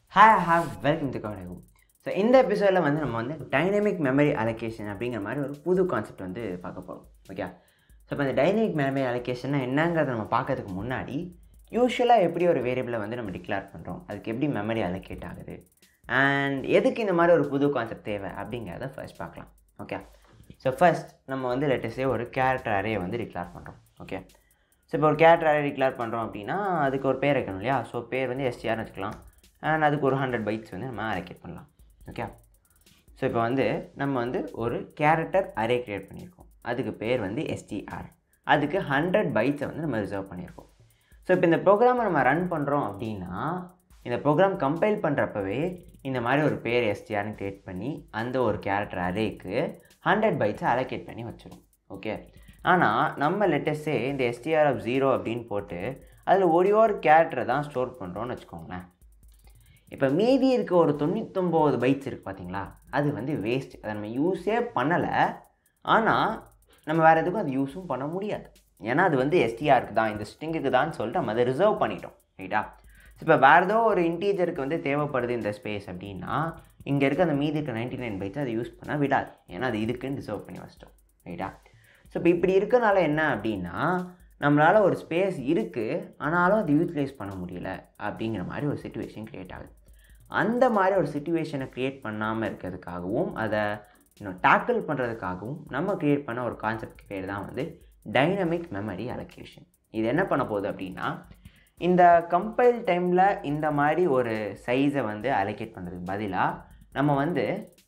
hi how welcome to கவனகு so இந்த எபிசோடில் வந்து நம்ம வந்து டைனமிக் மெமரி அலோகேஷன் அப்படிங்கிற மாதிரி ஒரு புது கான்செப்ட் வந்து பார்க்க போகிறோம் ஓகே ஸோ இப்போ இந்த டைனமிக் மெமரி அலோகேஷன்னா என்னங்கிறத நம்ம பார்க்கறதுக்கு முன்னாடி யூஸ்வலாக எப்படி ஒரு வேரியபிளை வந்து நம்ம டிக்ளேர் பண்ணுறோம் அதுக்கு எப்படி மெமரி அலோகேட் ஆகுது அண்ட் எதுக்கு இந்த மாதிரி ஒரு புது கான்செப்ட் தேவை அப்படிங்கிறத ஃபர்ஸ்ட் பார்க்கலாம் ஓகே ஸோ ஃபர்ஸ்ட் நம்ம வந்து லெட்டஸ்டே ஒரு கேரக்டர் அரே வந்து டிக்ளேர் பண்ணுறோம் ஓகே ஸோ இப்போ ஒரு கேரக்டர் அரே டிக்ளேர் பண்ணுறோம் அப்படின்னா அதுக்கு ஒரு பேர் வைக்கணும் இல்லையா ஸோ பேர் வந்து எஸ்டிஆர்னு வச்சுக்கலாம் அண்ட் அதுக்கு ஒரு ஹண்ட்ரட் பைட்ஸ் வந்து நம்ம அலோகேட் பண்ணலாம் ஓகே ஸோ இப்போ வந்து நம்ம வந்து ஒரு கேரக்டர் அரே க்ரியேட் பண்ணியிருக்கோம் அதுக்கு பேர் வந்து எஸ்டிஆர் அதுக்கு ஹண்ட்ரட் பைட்ஸை வந்து நம்ம ரிசர்வ் பண்ணியிருக்கோம் ஸோ இப்போ இந்த ப்ரோக்ராமை நம்ம ரன் பண்ணுறோம் அப்படின்னா இந்த ப்ரோக்ராம் கம்பைல் பண்ணுறப்பவே இந்த மாதிரி ஒரு பேர் எஸ்டிஆர்னு க்ரியேட் பண்ணி அந்த ஒரு கேரக்டர் அரேக்கு ஹண்ட்ரட் பைட்ஸை அலோகேட் பண்ணி வச்சிடும் ஓகே ஆனால் நம்ம லெட்டஸ்டே இந்த எஸ்டிஆர் ஆஃப் ஜீரோ அப்படின்னு போட்டு அதில் ஒரே ஒரு கேரக்டரை தான் ஸ்டோர் பண்ணுறோன்னு வச்சுக்கோங்களேன் இப்போ மீதி இருக்க ஒரு தொண்ணூத்தொம்பது பைட்ஸ் இருக்குது பார்த்தீங்களா அது வந்து வேஸ்ட் அதை நம்ம யூஸே பண்ணலை ஆனால் நம்ம வேறு எதுக்கும் அது யூஸும் பண்ண முடியாது ஏன்னா அது வந்து எஸ்டிஆருக்கு தான் இந்த ஸ்ட்ரிங்குக்கு தான் சொல்லிட்டு நம்ம அதை ரிசர்வ் பண்ணிட்டோம் ரைட்டா இப்போ வேறு ஏதோ ஒரு இன்டீஜருக்கு வந்து தேவைப்படுது இந்த ஸ்பேஸ் அப்படின்னா இங்கே இருக்க அந்த மீதி இருக்க நைன்டி நைன் பைட்ஸ் அதை யூஸ் பண்ண விடாது ஏன்னா அது இதுக்குன்னு ரிசர்வ் பண்ணி வச்சிட்டோம் ரைட்டா ஸோ இப்போ இப்படி இருக்கனால என்ன அப்படின்னா நம்மளால் ஒரு ஸ்பேஸ் இருக்குது ஆனாலும் அது யூட்டிலைஸ் பண்ண முடியல அப்படிங்கிற மாதிரி ஒரு சுச்சுவேஷன் க்ரியேட் ஆகுது அந்த மாதிரி ஒரு சுச்சுவேஷனை க்ரியேட் பண்ணாமல் இருக்கிறதுக்காகவும் அதை இன்னும் டேக்கிள் பண்ணுறதுக்காகவும் நம்ம க்ரியேட் பண்ண ஒரு கான்செப்ட் பேர் தான் வந்து டைனமிக் மெமரி அலோகேஷன் இது என்ன பண்ண போகுது அப்படின்னா இந்த கம்பைல் டைமில் இந்த மாதிரி ஒரு சைஸை வந்து அலோகேட் பண்ணுறதுக்கு பதிலாக நம்ம வந்து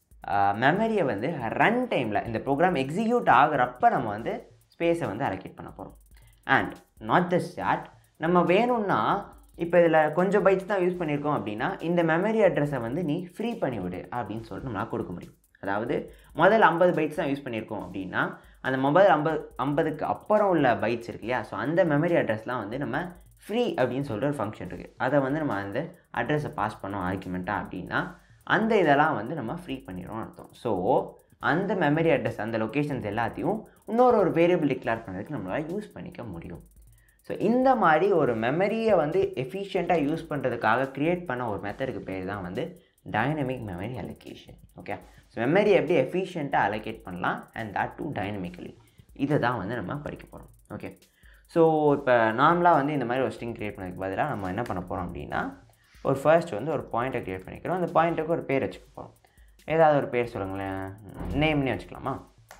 மெமரியை வந்து ரன் டைமில் இந்த ப்ரோக்ராம் எக்ஸிக்யூட் ஆகுறப்ப நம்ம வந்து ஸ்பேஸை வந்து அலோகேட் பண்ண போகிறோம் அண்ட் நாட் ஜஸ்ட் தட் நம்ம வேணும்னா இப்போ இதில் கொஞ்சம் பைட்ஸ் தான் யூஸ் பண்ணியிருக்கோம் அப்படின்னா இந்த மெமரி அட்ரஸை வந்து நீ ஃப்ரீ பண்ணிவிடு அப்படின்னு சொல்லிட்டு நம்மளால் கொடுக்க முடியும் அதாவது முதல் ஐம்பது பைட்ஸ் தான் யூஸ் பண்ணியிருக்கோம் அப்படின்னா அந்த மொபைல் ஐம்பது ஐம்பதுக்கு அப்புறம் உள்ள பைட்ஸ் இருக்கு இல்லையா ஸோ அந்த மெமரி அட்ரஸ்லாம் வந்து நம்ம ஃப்ரீ அப்படின்னு சொல்லிட்டு ஒரு ஃபங்க்ஷன் இருக்குது அதை வந்து நம்ம அந்த அட்ரஸை பாஸ் பண்ணோம் ஆர்குமெண்ட்டாக அப்படின்னா அந்த இதெல்லாம் வந்து நம்ம ஃப்ரீ பண்ணிடுறோம் அர்த்தம் ஸோ அந்த மெமரி அட்ரஸ் அந்த லொக்கேஷன்ஸ் எல்லாத்தையும் இன்னொரு ஒரு வேரியபிள் டிக்ளேர் பண்ணுறதுக்கு நம்மளால் யூஸ் பண்ணிக்க முடியும் ஸோ இந்த மாதிரி ஒரு மெமரியை வந்து எஃபிஷியண்ட்டாக யூஸ் பண்ணுறதுக்காக க்ரியேட் பண்ண ஒரு மெத்தடுக்கு பேர் தான் வந்து dynamic memory allocation okay so memory எப்படி எஃபிஷியண்ட்டாக அலோகேட் பண்ணலாம் அண்ட் தட் டூ டைனமிக்கலி இதை தான் வந்து நம்ம படிக்க போகிறோம் ஓகே ஸோ இப்போ நார்மலாக வந்து இந்த மாதிரி ஒரு ஸ்ட்ரிங் க்ரியேட் பண்ணதுக்கு பதிலாக நம்ம என்ன பண்ண போகிறோம் அப்படின்னா ஒரு ஃபர்ஸ்ட் வந்து ஒரு பாயிண்ட்டை க்ரியேட் பண்ணிக்கிறோம் அந்த பாயிண்ட்டுக்கு ஒரு பேர் வச்சுக்க போகிறோம் ஏதாவது ஒரு பேர் சொல்லுங்களேன் நேம்னே வச்சுக்கலாமா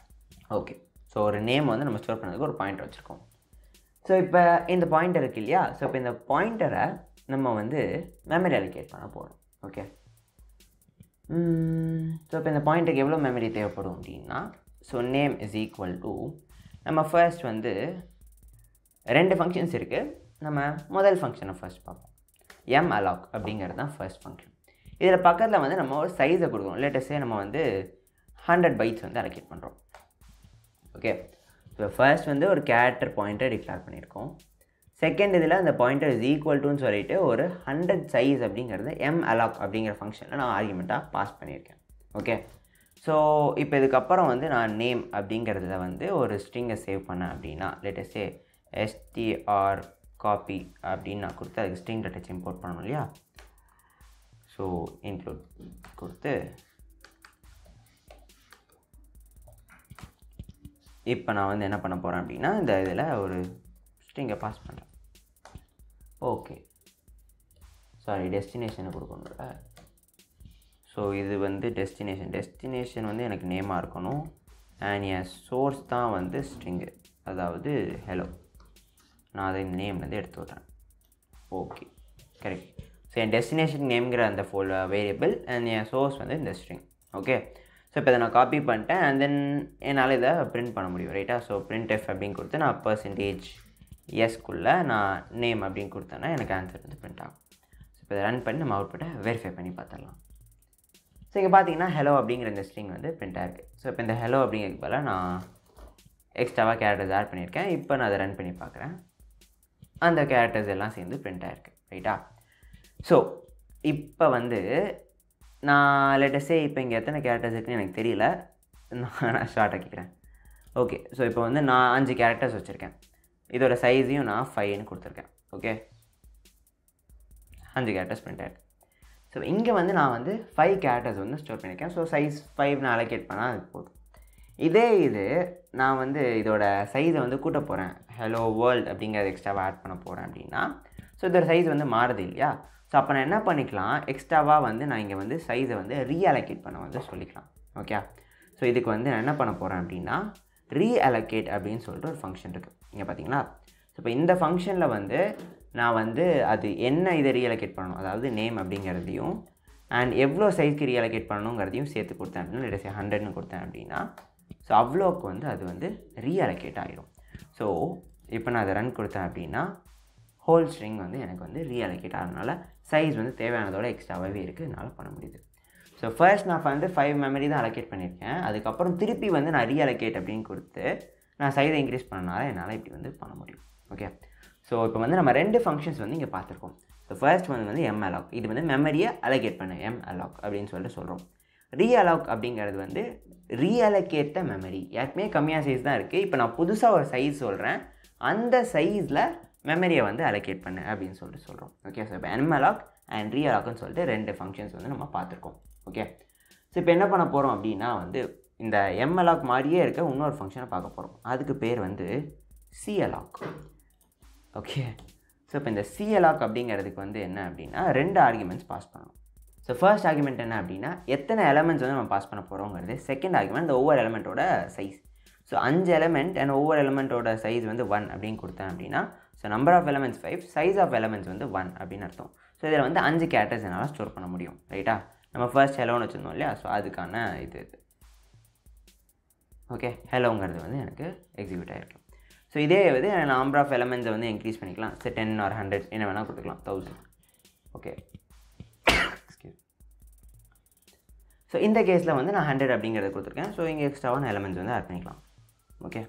ஓகே ஸோ ஒரு நேம் வந்து நம்ம ஸ்டோர் பண்ணதுக்கு ஒரு பாயிண்ட் வச்சுருக்கோம் ஸோ இப்போ இந்த பாயிண்டர் இருக்கு இல்லையா ஸோ இப்போ இந்த பாயிண்டரை நம்ம வந்து மெமரி அலிகேட் பண்ண போகிறோம் ஓகே ஸோ இப்போ இந்த பாயிண்ட்டுக்கு எவ்வளோ மெமரி தேவைப்படும் அப்படின்னா so name is equal to நம்ம ஃபர்ஸ்ட் வந்து ரெண்டு ஃபங்க்ஷன்ஸ் இருக்குது நம்ம முதல் ஃபங்க்ஷனை ஃபர்ஸ்ட் பார்ப்போம் எம் அலாக் அப்படிங்கிறது தான் ஃபர்ஸ்ட் ஃபங்க்ஷன் இதில் பக்கத்தில் வந்து நம்ம ஒரு சைஸை கொடுக்குறோம் லேட்டஸ்ட்டே நம்ம வந்து ஹண்ட்ரட் பைட்ஸ் வந்து அலோகேட் பண்ணுறோம் ஓகே ஸோ ஃபர்ஸ்ட் வந்து ஒரு கேரக்டர் பாயிண்டர் டிக்ளேர் பண்ணியிருக்கோம் செகண்ட் இதில் அந்த பாயிண்டர் இஸ் ஈக்குவல் டுன்னு சொல்லிட்டு ஒரு ஹண்ட்ரட் சைஸ் அப்படிங்கிறது எம் அலாக் அப்படிங்கிற ஃபங்க்ஷனில் நான் ஆர்குமெண்ட்டாக பாஸ் பண்ணியிருக்கேன் ஓகே ஸோ இப்போ இதுக்கப்புறம் வந்து நான் நேம் அப்படிங்கிறதுல வந்து ஒரு ஸ்ட்ரிங்கை சேவ் பண்ணேன் அப்படின்னா லேட்டஸ்டே எஸ்டிஆர் காப்பி அப்படின்னு நான் கொடுத்து அதுக்கு ஸ்ட்ரிங் டச் இம்போர்ட் பண்ணணும் இல்லையா ஸோ இன்க்ளூட் கொடுத்து இப்போ நான் வந்து என்ன பண்ண போகிறேன் அப்படின்னா இந்த இதில் ஒரு ஸ்ட்ரிங்கை பாஸ் பண்ணுறேன் ஓகே சாரி டெஸ்டினேஷனை கொடுக்கணும்ல ஸோ இது வந்து டெஸ்டினேஷன் டெஸ்டினேஷன் வந்து எனக்கு நேமாக இருக்கணும் அண்ட் என் சோர்ஸ் தான் வந்து ஸ்ட்ரிங்கு அதாவது ஹலோ நான் அதை இந்த நேம்லேருந்து எடுத்து விட்றேன் ஓகே கரெக்ட் ஸோ என் டெஸ்டினேஷன் நேம்ங்கிற அந்த ஃபோல் வேரியபிள் அண்ட் என் சோர்ஸ் வந்து இந்த ஸ்ட்ரிங் ஓகே ஸோ இப்போ இதை நான் காப்பி பண்ணிட்டேன் அண்ட் தென் என்னால் இதை பிரிண்ட் பண்ண முடியும் ரைட்டா ஸோ பிரிண்ட் எஃப் அப்படின்னு கொடுத்து நான் பர்சன்டேஜ் எஸ்க்குள்ளே நான் நேம் அப்படின்னு கொடுத்தேன்னா எனக்கு ஆன்சர் வந்து பிரிண்ட் ஆகும் ஸோ இப்போ இதை ரன் பண்ணி நம்ம அவுட்புட்டை வெரிஃபை பண்ணி பார்த்துடலாம் ஸோ இங்கே பார்த்தீங்கன்னா ஹலோ அப்படிங்கிற இந்த ஸ்ட்ரிங் வந்து பிரிண்ட் ஆகிருக்கு ஸோ இப்போ இந்த ஹலோ அப்படிங்கிறதுக்கு பதிலாக நான் எக்ஸ்ட்ராவாக கேரக்டர்ஸ் ஆட் பண்ணியிருக்கேன் இப்போ நான் அதை ரன் பண்ணி பார்க்குறேன் அந்த கேரக்டர்ஸ் எல்லாம் சேர்ந்து பிரிண்ட் ஆகிருக்கு ரைட்டா ஸோ இப்போ வந்து நான் லேட்டஸ்டே இப்போ இங்கே எத்தனை கேரக்டர்ஸ் இருக்குன்னு எனக்கு தெரியல நான் நான் ஷார்ட் ஆக்கிக்கிறேன் ஓகே ஸோ இப்போ வந்து நான் அஞ்சு கேரக்டர்ஸ் வச்சுருக்கேன் இதோட சைஸையும் நான் ஃபைவ்னு கொடுத்துருக்கேன் ஓகே அஞ்சு கேரக்டர்ஸ் பிரிண்ட் ஆகிருக்கு ஸோ இங்கே வந்து நான் வந்து ஃபைவ் கேரக்டர்ஸ் வந்து ஸ்டோர் பண்ணியிருக்கேன் ஸோ சைஸ் ஃபைவ் நான் அலோகேட் பண்ணால் அது போதும் இதே இது நான் வந்து இதோட சைஸை வந்து கூட்ட போகிறேன் ஹலோ வேர்ல்ட் அப்படிங்கிறத எக்ஸ்ட்ராவாக ஆட் பண்ண போகிறேன் அப்படின்னா ஸோ இதோட சைஸ் வந்து மாறுது இல்லையா ஸோ அப்போ நான் என்ன பண்ணிக்கலாம் எக்ஸ்ட்ராவாக வந்து நான் இங்கே வந்து சைஸை வந்து ரீஅலோகேட் பண்ண வந்து சொல்லிக்கலாம் ஓகே ஸோ இதுக்கு வந்து நான் என்ன பண்ண போகிறேன் அப்படின்னா ரீஅலோகேட் அப்படின்னு சொல்லிட்டு ஒரு ஃபங்க்ஷன் இருக்குது இங்கே பார்த்தீங்களா ஸோ இப்போ இந்த ஃபங்க்ஷனில் வந்து நான் வந்து அது என்ன இதை ரீஅலோகேட் பண்ணணும் அதாவது நேம் அப்படிங்கிறதையும் அண்ட் எவ்வளோ சைஸ்க்கு ரீஅலோகேட் பண்ணணுங்கிறதையும் சேர்த்து கொடுத்தேன் அப்படின்னா லெட்டஸ் ஹண்ட்ரட்னு கொடுத்தேன் அப்படின்னா ஸோ அவ்வளோக்கு வந்து அது வந்து ரீஅலோகேட் ஆகிடும் ஸோ இப்போ நான் அதை ரன் கொடுத்தேன் அப்படின்னா ஹோல் ஸ்ட்ரிங் வந்து எனக்கு வந்து ரீஅலோகேட் ஆகிறதுனால சைஸ் வந்து தேவையானதோட எக்ஸ்ட்ராவாகவே இருக்குது என்னால் பண்ண முடியுது ஸோ ஃபர்ஸ்ட் நான் வந்து ஃபைவ் மெமரி தான் அலோகேட் பண்ணியிருக்கேன் அதுக்கப்புறம் திருப்பி வந்து நான் ரீஅலோகேட் அப்படின்னு கொடுத்து நான் சைஸை இன்க்ரீஸ் பண்ணனால என்னால் இப்படி வந்து பண்ண முடியும் ஓகே ஸோ இப்போ வந்து நம்ம ரெண்டு ஃபங்க்ஷன்ஸ் வந்து இங்கே பார்த்துருக்கோம் ஸோ ஃபர்ஸ்ட் வந்து வந்து எம் அலாக் இது வந்து மெமரியை அலோகேட் பண்ண எம் அலாக் அப்படின்னு சொல்லிட்டு சொல்கிறோம் ரீஅலாக் அப்படிங்கிறது வந்து ரீஅலோகேட் த மெமரி ஏற்கனவே கம்மியாக சைஸ் தான் இருக்குது இப்போ நான் புதுசாக ஒரு சைஸ் சொல்கிறேன் அந்த சைஸில் மெமரியை வந்து அலோகேட் பண்ணு அப்படின்னு சொல்லிட்டு சொல்கிறோம் ஓகே ஸோ இப்போ எம்அலாக் அண்ட் ரீஅலாக்னு சொல்லிட்டு ரெண்டு ஃபங்க்ஷன்ஸ் வந்து நம்ம பார்த்துருக்கோம் ஓகே ஸோ இப்போ என்ன பண்ண போகிறோம் அப்படின்னா வந்து இந்த எம்அலாக் மாதிரியே இருக்க இன்னொரு ஃபங்க்ஷனை பார்க்க போகிறோம் அதுக்கு பேர் வந்து சிஅலாக் ஓகே ஸோ இப்போ இந்த சிஎலாக் அப்படிங்கிறதுக்கு வந்து என்ன அப்படின்னா ரெண்டு ஆர்குமெண்ட்ஸ் பாஸ் பண்ணணும் ஸோ ஃபர்ஸ்ட் ஆர்குமெண்ட் என்ன அப்படின்னா எத்தனை எலமெண்ட்ஸ் வந்து நம்ம பாஸ் பண்ண போகிறோங்கிறது செகண்ட் ஆர்குமெண்ட் இந்த ஒவ்வொரு எலமெண்ட்டோட சைஸ் ஸோ அஞ்சு எலமெண்ட் அண்ட் ஒவ்வொரு எலமெண்ட்டோட சைஸ் வந்து ஒன் அப்படின்னு கொடுத்தேன் அப்படின்னா so number of elements five size of elements வந்து ஒன் அப்படின்னு அர்த்தம் ஸோ இதில் வந்து அஞ்சு கேரக்டர்ஸ் என்னால் ஸ்டோர் பண்ண முடியும் ரைட்டா நம்ம ஃபர்ஸ்ட் ஹெலோன்னு வச்சுருந்தோம் இல்லையா ஸோ அதுக்கான இது இது ஓகே ஹெலோங்கிறது வந்து எனக்கு எக்ஸிக்யூட் ஆகிருக்கு ஸோ இதே வந்து நம்பர் ஆஃப் எலமெண்ட்ஸை வந்து இன்க்ரீஸ் பண்ணிக்கலாம் ஸோ டென் ஆர் ஹண்ட்ரட் என்ன வேணால் கொடுத்துக்கலாம் தௌசண்ட் ஓகே ஸோ இந்த கேஸில் வந்து நான் ஹண்ட்ரட் அப்படிங்கிறத கொடுத்துருக்கேன் ஸோ இங்கே எக்ஸ்ட்ராவான எலமெண்ட்ஸ் வந்து ஆட் பண்ணிக்கலாம் ஓகே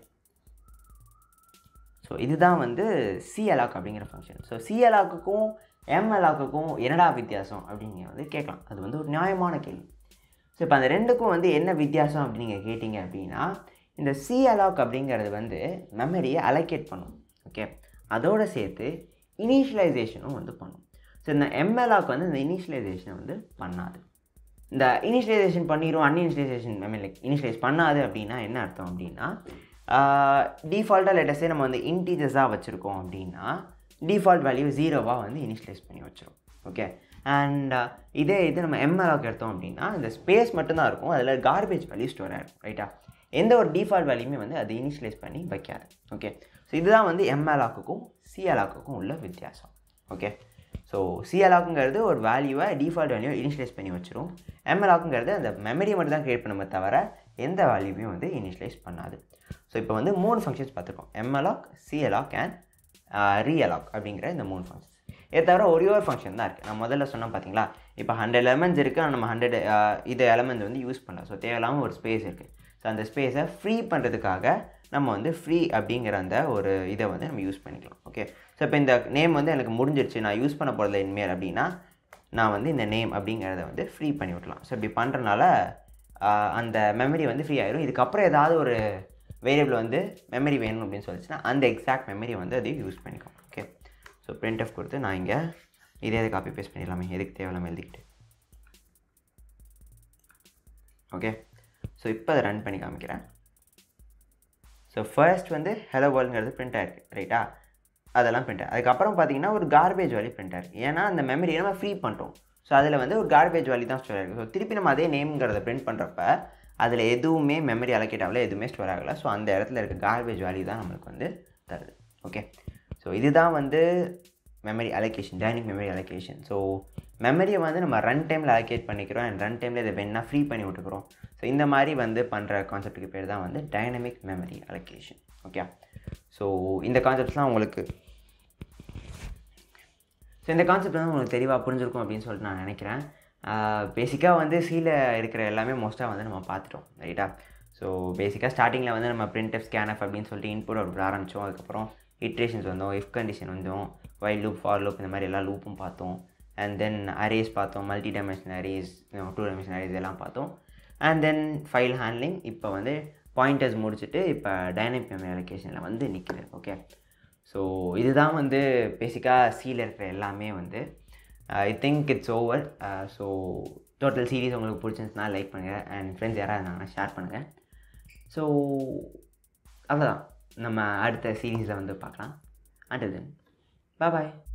ஸோ இதுதான் வந்து சி அலாக் அப்படிங்கிற ஃபங்க்ஷன் ஸோ சி அலாக்குக்கும் எம் அலாக்குக்கும் என்னடா வித்தியாசம் அப்படிங்க வந்து கேட்கலாம் அது வந்து ஒரு நியாயமான கேள்வி ஸோ இப்போ அந்த ரெண்டுக்கும் வந்து என்ன வித்தியாசம் அப்படின்னு நீங்கள் கேட்டிங்க அப்படின்னா இந்த சி அலாக் அப்படிங்கிறது வந்து மெமரியை அலோகேட் பண்ணும் ஓகே அதோடு சேர்த்து இனிஷியலைசேஷனும் வந்து பண்ணும் ஸோ இந்த எம்எலாக் வந்து இந்த இனிஷியலைசேஷனை வந்து பண்ணாது இந்த இனிஷியலைசேஷன் பண்ணிடும் அன்இனிஷியலைசேஷன் ஐ மீன் லைக் இனிஷியலைஸ் பண்ணாது அப்படின்னா என்ன அர்த்தம் அப்படின்னா டிஃபால்ட்டாக லெட்டஸே நம்ம வந்து இன்டீஜர்ஸாக வச்சுருக்கோம் அப்படின்னா டிஃபால்ட் வேல்யூ ஜீரோவாக வந்து இனிஷியலைஸ் பண்ணி வச்சிரும் ஓகே அண்ட் இதே இது நம்ம எம்எலாக் எடுத்தோம் அப்படின்னா இந்த ஸ்பேஸ் மட்டும்தான் இருக்கும் அதில் கார்பேஜ் வேல்யூ ஸ்டோர் ஆகிடும் ரைட்டா எந்த ஒரு டிஃபால்ட் வேல்யூமே வந்து அது இனிஷியலைஸ் பண்ணி வைக்காது ஓகே ஸோ இதுதான் வந்து எம்எலாக்குக்கும் சிஎலாக்குக்கும் உள்ள வித்தியாசம் ஓகே ஸோ சிஎலாக்குங்கிறது ஒரு வேல்யூவை டிஃபால்ட் வேல்யூவை இனிஷியலைஸ் பண்ணி வச்சிரும் எம்எலாக்குங்கிறது அந்த மெமரியை மட்டும் தான் க்ரியேட் பண்ணுமே தவிர எந்த வேல்யூவையும் வந்து இனிஷியலைஸ் பண்ணாது ஸோ இப்போ வந்து மூணு ஃபங்க்ஷன்ஸ் பார்த்துருக்கோம் எம்எலாக் சிஎலாக் அண்ட் ரீஅலாக் அப்படிங்கிற இந்த மூணு ஃபங்க்ஷன்ஸ் இதை தவிர ஒரே ஒரு ஃபங்க்ஷன் தான் இருக்குது நான் முதல்ல சொன்னேன் பார்த்தீங்களா இப்போ ஹண்ட்ரட் எலமெண்ட்ஸ் இருக்குது ஆனால் நம்ம ஹண்ட்ரட் இது எலமெண்ட்ஸ் வந்து யூஸ் பண்ணலாம் ஸோ தேவையில்லாமல் ஒரு ஸ்பேஸ் இருக்குது ஸோ அந்த ஸ்பேஸை ஃப்ரீ பண்ணுறதுக்காக நம்ம வந்து ஃப்ரீ அப்படிங்கிற அந்த ஒரு இதை வந்து நம்ம யூஸ் பண்ணிக்கலாம் ஓகே ஸோ இப்போ இந்த நேம் வந்து எனக்கு முடிஞ்சிருச்சு நான் யூஸ் பண்ண போகிறதில்ல இனிமேல் அப்படின்னா நான் வந்து இந்த நேம் அப்படிங்கிறத வந்து ஃப்ரீ பண்ணி விட்லாம் ஸோ இப்படி பண்ணுறனால அந்த மெமரி வந்து ஃப்ரீ ஆயிரும் இதுக்கப்புறம் ஏதாவது ஒரு வேரியபிள் வந்து மெமரி வேணும் அப்படின்னு சொல்லிச்சுன்னா அந்த எக்ஸாக்ட் மெமரி வந்து அதை யூஸ் பண்ணிக்கும் ஓகே ஸோ பிரிண்ட் ஆஃப் கொடுத்து நான் இங்கே இதே இதை காப்பி பேஸ்ட் பண்ணிடலாமே எதுக்கு தேவையில்லாமல் எழுதிக்கிட்டு ஓகே ஸோ இப்போ அதை ரன் பண்ணி காமிக்கிறேன் ஸோ ஃபர்ஸ்ட் வந்து ஹலோ வேர்ல்டுங்கிறது பிரிண்ட் ஆயிருக்கு ரைட்டா அதெல்லாம் பிரிண்ட் அதுக்கப்புறம் பார்த்தீங்கன்னா ஒரு கார்பேஜ் வேல்யூ பிரிண்ட் ஆயிருக்கு ஏன்னா அந்த மெமரியை நம்ம ஃப்ரீ பண்ணிட்டோம் ஸோ அதில் வந்து ஒரு கார்பேஜ் வேல்யூ தான் ஸ்டோர் ஆகிருக்கு ஸோ திருப்பி நம்ம அதே நேம்ங்கிறத பிரிண்ட் பண்ணுறப்ப அதில் எதுவுமே மெமரி அலோகேட் ஆகல எதுவுமே ஸ்டோர் ஆகலை ஸோ அந்த இடத்துல இருக்க கார்பேஜ் வேல்யூ தான் நம்மளுக்கு வந்து தருது ஓகே ஸோ இதுதான் வந்து memory allocation dynamic memory allocation so மெமரியை வந்து நம்ம ரன் டைமில் அலோகேட் பண்ணிக்கிறோம் அண்ட் ரன் டைமில் இதை வேணால் ஃப்ரீ பண்ணி விட்டுக்கிறோம் ஸோ இந்த மாதிரி வந்து பண்ணுற கான்செப்ட்டுக்கு பேர் தான் வந்து dynamic memory allocation okay so இந்த கான்செப்ட்ஸ்லாம் உங்களுக்கு ஸோ இந்த கான்செப்ட் வந்து உங்களுக்கு தெளிவாக புரிஞ்சிருக்கும் அப்படின்னு சொல்லிட்டு நான் நினைக்கிறேன் பேசிக்காக வந்து சீல இருக்கிற எல்லாமே மோஸ்ட்டாக வந்து நம்ம பார்த்துட்டோம் ரைட்டா ஸோ பேசிக்காக ஸ்டார்டிங்கில் வந்து நம்ம பிரிண்ட் எஃப் ஸ்கேன் எஃப் அப்படின்னு சொல்லிட்டு இன்புட் அப்படி ஆரம்பித்தோம் அதுக்கப்புறம் இட்ரேஷன்ஸ் வந்தோம் இஃப் கண்டிஷன் வந்தோம் வைல் லூப் ஃபார் லூப் இந்த மாதிரி எல்லா லூப்பும் பார்த்தோம் அண்ட் தென் அரேஸ் பார்த்தோம் multi dimension arrays two dimension arrays எல்லாம் பார்த்தோம் அண்ட் தென் ஃபைல் ஹேண்ட்லிங் இப்போ வந்து பாயிண்டர்ஸ் முடிச்சுட்டு இப்போ டைனமிக் மெமரி அலோகேஷனில் வந்து நிற்குது ஓகே ஸோ இதுதான் வந்து பேசிக்காக சீல இருக்கிற எல்லாமே வந்து I think it's over so total series உங்களுக்கு பிடிச்சிருந்துச்சுன்னா லைக் பண்ணுங்கள் அண்ட் ஃப்ரெண்ட்ஸ் யாராவது இருந்தாங்கன்னா ஷேர் பண்ணுங்கள் ஸோ அவ்வளோதான் நம்ம அடுத்த சீரீஸில் வந்து பார்க்கலாம் அண்ட் தென் பாய்